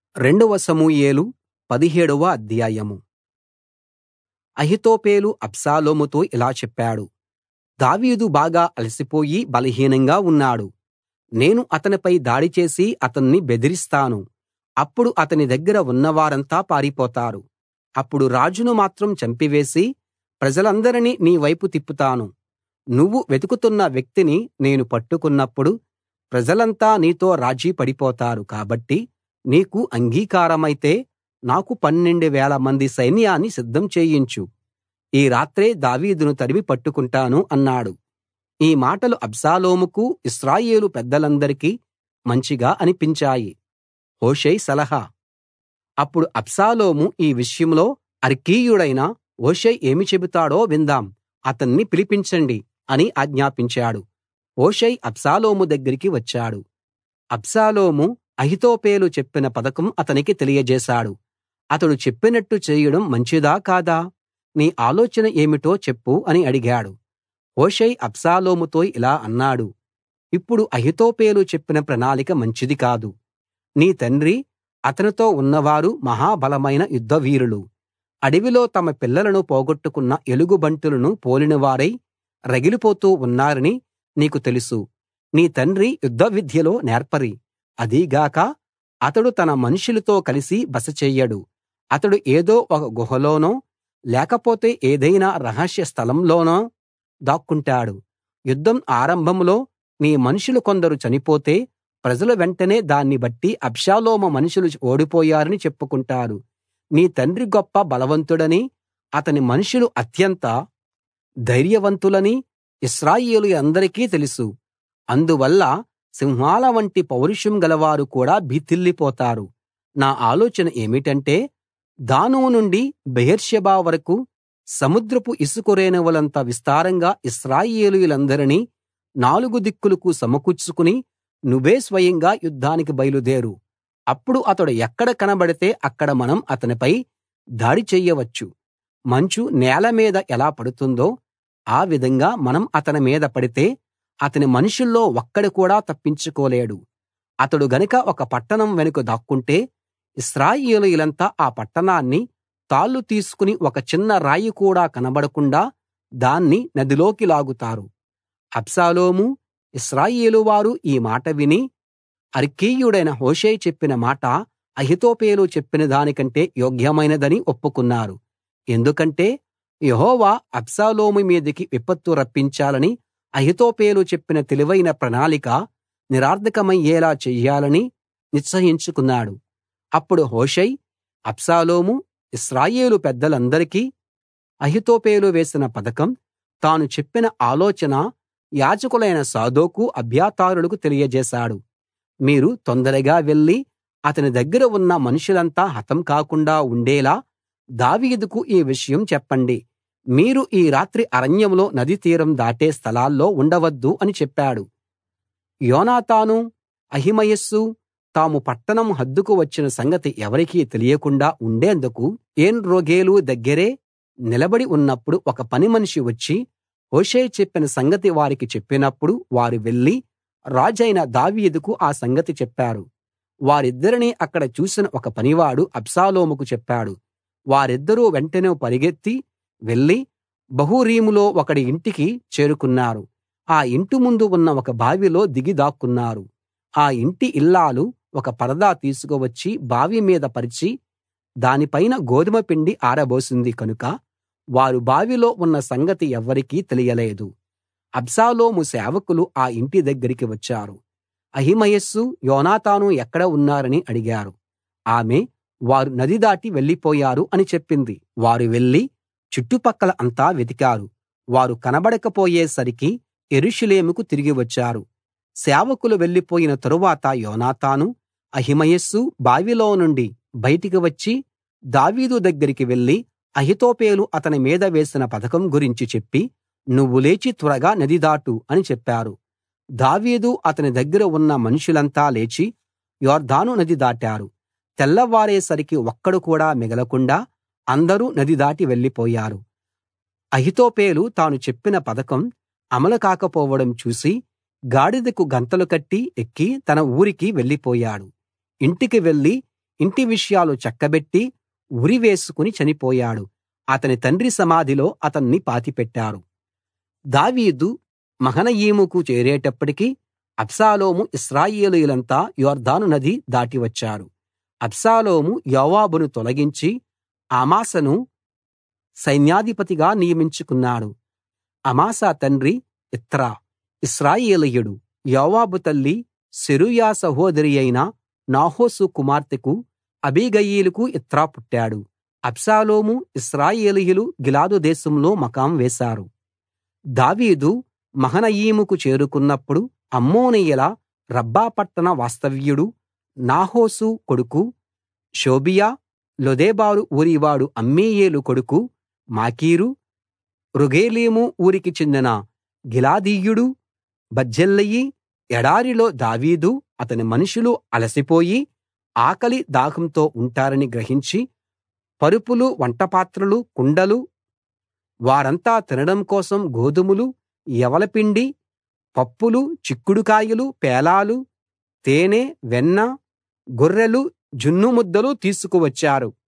రెండవ సమూయేలు పదిహేడవ అధ్యాయం అహీతోపెలు అబ్షాలోముతో ఇలా చెప్పాడు దావీదు బాగా అలసిపోయి బలహీనంగా ఉన్నాడు నేను అతనిపై దాడి చేసి అతన్ని బెదిరిస్తాను అప్పుడు అతని దగ్గర ఉన్నవారంతా పారిపోతారు అప్పుడు రాజును మాత్రం చంపివేసి ప్రజలందరినీ నీ వైపు తిప్పుతాను నువ్వు వెతుకుతున్న వ్యక్తిని నేను పట్టుకున్నప్పుడు ప్రజలంతా నీతో రాజీ పడిపోతారు కాబట్టి నీకు అంగీకారమైతే నాకు పన్నెండు వేలమంది సైన్యాన్ని సిద్ధం చేయించు ఈ రాత్రే దావీదును తరిమి పట్టుకుంటాను అన్నాడు ఈ మాటలు అబ్షాలోముకు ఇశ్రాయేలు పెద్దలందరికీ మంచిగా అనిపించాయి హూషై సలహా అప్పుడు అబ్షాలోము ఈ విషయంలో అర్కీయుడైన హూషై ఏమి చెబుతాడో విందాం అతన్ని పిలిపించండి అని ఆజ్ఞాపించాడు హూషై అబ్షాలోము దగ్గరికి వచ్చాడు అబ్షాలోము అహీతోపెలు చెప్పిన పథకం అతనికి తెలియజేశాడు అతడు చెప్పినట్టు చేయడం మంచిదా కాదా నీ ఆలోచన ఏమిటో చెప్పు అని అడిగాడు హూషై అబ్షాలోముతో ఇలా అన్నాడు ఇప్పుడు అహీతోపెలు చెప్పిన ప్రణాళిక మంచిది కాదు నీ తండ్రి అతనితో ఉన్నవారు మహా బలమైన యుద్ధవీరులు అడవిలో తమ పిల్లలను పోగొట్టుకున్న ఎలుగుబంటులను పోలినవారై రగిలిపోతూ ఉన్నారని నీకు తెలుసు నీ తండ్రి యుద్ధ విద్యలో నేర్పరి అదీగాక అతడు తన మనుషులతో కలిసి బస చెయ్యడు అతడు ఏదో ఒక గుహలోనో లేకపోతే ఏదైనా రహస్య స్థలంలోనో దాక్కుంటాడు యుద్ధం ఆరంభంలో నీ మనుషులు కొందరు చనిపోతే ప్రజలు వెంటనే దాన్ని బట్టి అబ్షాలోము మనుషులు ఓడిపోయారని చెప్పుకుంటారు నీ తండ్రి గొప్ప బలవంతుడని అతని మనుషులు అత్యంత ధైర్యవంతులని ఇశ్రాయేలీయులందరికీ తెలుసు అందువల్ల సింహాల వంటి పౌరుషం గలవారు కూడా భీతిల్లిపోతారు నా ఆలోచన ఏమిటంటే దాను నుండి బెయేర్షెబా వరకూ సముద్రపు ఇసుక రేణువులంత విస్తారంగా ఇశ్రాయేలీయులందరినీ నాలుగు దిక్కులకు సమకూర్చుకుని నువ్వే స్వయంగా యుద్ధానికి బయలుదేరు అప్పుడు అతడు ఎక్కడ కనబడితే అక్కడ మనం అతనిపై దాడి చెయ్యవచ్చు మంచు నేల మీద ఎలా పడుతుందో ఆ విధంగా మనం అతని మీద పడితే అతని మనుషుల్లో ఒక్కడు కూడా తప్పించుకోలేడు అతడు గనుక ఒక పట్టణం వెనుక దాక్కుంటే ఇశ్రాయేలీయులంతా ఆ పట్టణాన్ని తాళ్ళు తీసుకుని ఒక చిన్న రాయి కూడా కనబడకుండా దాన్ని నదిలోకి లాగుతారు అబ్షాలోము ఇశ్రాయేలు వారు ఈ మాట విని అర్కీయుడైన హూషై చెప్పిన మాట అహీతోపెలు చెప్పిన దానికంటే యోగ్యమైనదని ఒప్పుకున్నారు ఎందుకంటే యెహోవా అబ్షాలోము మీదికి విపత్తు రప్పించాలని అహీతోపెలు చెప్పిన తెలివైన ప్రణాళిక నిరర్థకమయ్యేలా చెయ్యాలని నిశ్చయించుకున్నాడు అప్పుడు హూషై అబ్షాలోము ఇశ్రాయేలు పెద్దలందరికీ అహీతోపెలు వేసిన పథకం తాను చెప్పిన ఆలోచన యాజకులైన సాదోకు అబ్యాతారులకు తెలియజేశాడు మీరు తొందరగా వెళ్లి అతని దగ్గర ఉన్న మనుషులంతా హతం కాకుండా ఉండేలా దావీదుకు ఈ విషయం చెప్పండి మీరు ఈ రాత్రి అరణ్యంలో నది తీరం దాటే స్థలాల్లో ఉండవద్దు అని చెప్పాడు యోనాతాను అహిమయస్సు తాము పట్టణం హద్దుకు వచ్చిన సంగతి ఎవరికీ తెలియకుండా ఉండేందుకు ఏన్రోగేలు దగ్గరే నిలబడి ఉన్నప్పుడు ఒక పనిమనిషి వచ్చి హూషై చెప్పిన సంగతి వారికి చెప్పినప్పుడు వారు వెళ్లి రాజైన దావీదుకు ఆ సంగతి చెప్పారు వారిద్దరినీ అక్కడ చూసిన ఒక పనివాడు అబ్షాలోముకు చెప్పాడు వారిద్దరూ వెంటనే పరిగెత్తి వెళ్లి బహూరీములో ఒకడి ఇంటికి చేరుకున్నారు ఆ ఇంటి ముందు ఉన్న ఒక బావిలో దిగి దాక్కున్నారు ఆ ఇంటి ఇల్లాలు ఒక పరదా తీసుకువచ్చి బావి మీద పరిచి దానిపైన గోదుమ పిండి ఆరబోసింది కనుక వారు బావిలో ఉన్న సంగతి ఎవ్వరికీ తెలియలేదు అబ్షాలోము సేవకులు ఆ ఇంటి దగ్గరికి వచ్చారు అహిమయస్సు యోనాతాను ఎక్కడ ఉన్నారని అడిగారు ఆమె వారు నది దాటి వెళ్ళిపోయారు అని చెప్పింది వారు వెళ్లి చుట్టుపక్కల అంతా వెతికారు వారు కనబడకపోయేసరికి యెరూషలేముకు తిరిగి వచ్చారు సేవకులు వెళ్ళిపోయిన తరువాత యోనాతాను అహిమయస్సు బావిలో నుండి బయటికి వచ్చి దావీదు దగ్గరికి వెళ్లి అహీతోపెలు అతని మీద వేసిన పథకం గురించి చెప్పి నువ్వు లేచి త్వరగా నది దాటు అని చెప్పారు దావీదు అతని దగ్గర ఉన్న మనుషులంతా లేచి యొర్దాను నది దాటారు తెల్లవారేసరికి ఒక్కడు కూడా మిగలకుండా అందరూ నది దాటి వెళ్ళిపోయారు అహితోపెలు తాను చెప్పిన పథకం అమలు కాకపోవడం చూసి గాడిదకు గంతలు కట్టి ఎక్కి తన ఊరికి వెళ్ళిపోయాడు ఇంటికి వెళ్లి ఇంటి విషయాలు చక్కబెట్టి ఉరి వేసుకుని చనిపోయాడు అతని తండ్రి సమాధిలో అతన్ని పాతిపెట్టారు దావీదు మహనయీముకు చేరేటప్పటికి అబ్షాలోము ఇశ్రాయేలీయులంతా యొర్దాను నది దాటి వచ్చారు అబ్షాలోము యోవాబును తొలగించి అమాసాను సైన్యాధిపతిగా నియమించుకున్నాడు అమాసా తండ్రి ఇత్రా ఇశ్రాయేలీయుడు యోవాబు తల్లి సెరూయా సహోదరి అయిన నాహోసు కుమార్తెకు అబీగయీలుకు ఇత్రా పుట్టాడు అబ్షాలోము ఇశ్రాయేలీయులు గిలాదు దేశంలో మకాం వేశారు దావీదు మహనయీముకు చేరుకున్నప్పుడు అమ్మోనీయుల రబ్బా పట్టణ వాస్తవ్యుడు నాహోసు కొడుకు షోబియా లొదెబారు ఊరివాడు అమ్మీయేలు కొడుకు మాకీరు రోగెలీము ఊరికి చెందిన గిలాదీయుడు బర్జిల్లయి ఎడారిలో దావీదు అతని మనుషులు అలసిపోయి ఆకలి దాహంతో ఉంటారని గ్రహించి పరుపులు వంటపాత్రలు కుండలు వారంతా తినడం కోసం గోధుమలు యవలపిండి పప్పులు చిక్కుడుకాయలు పేలాలు తేనె వెన్న గొర్రెలు జున్ను ముద్దలు తీసుకువచ్చారు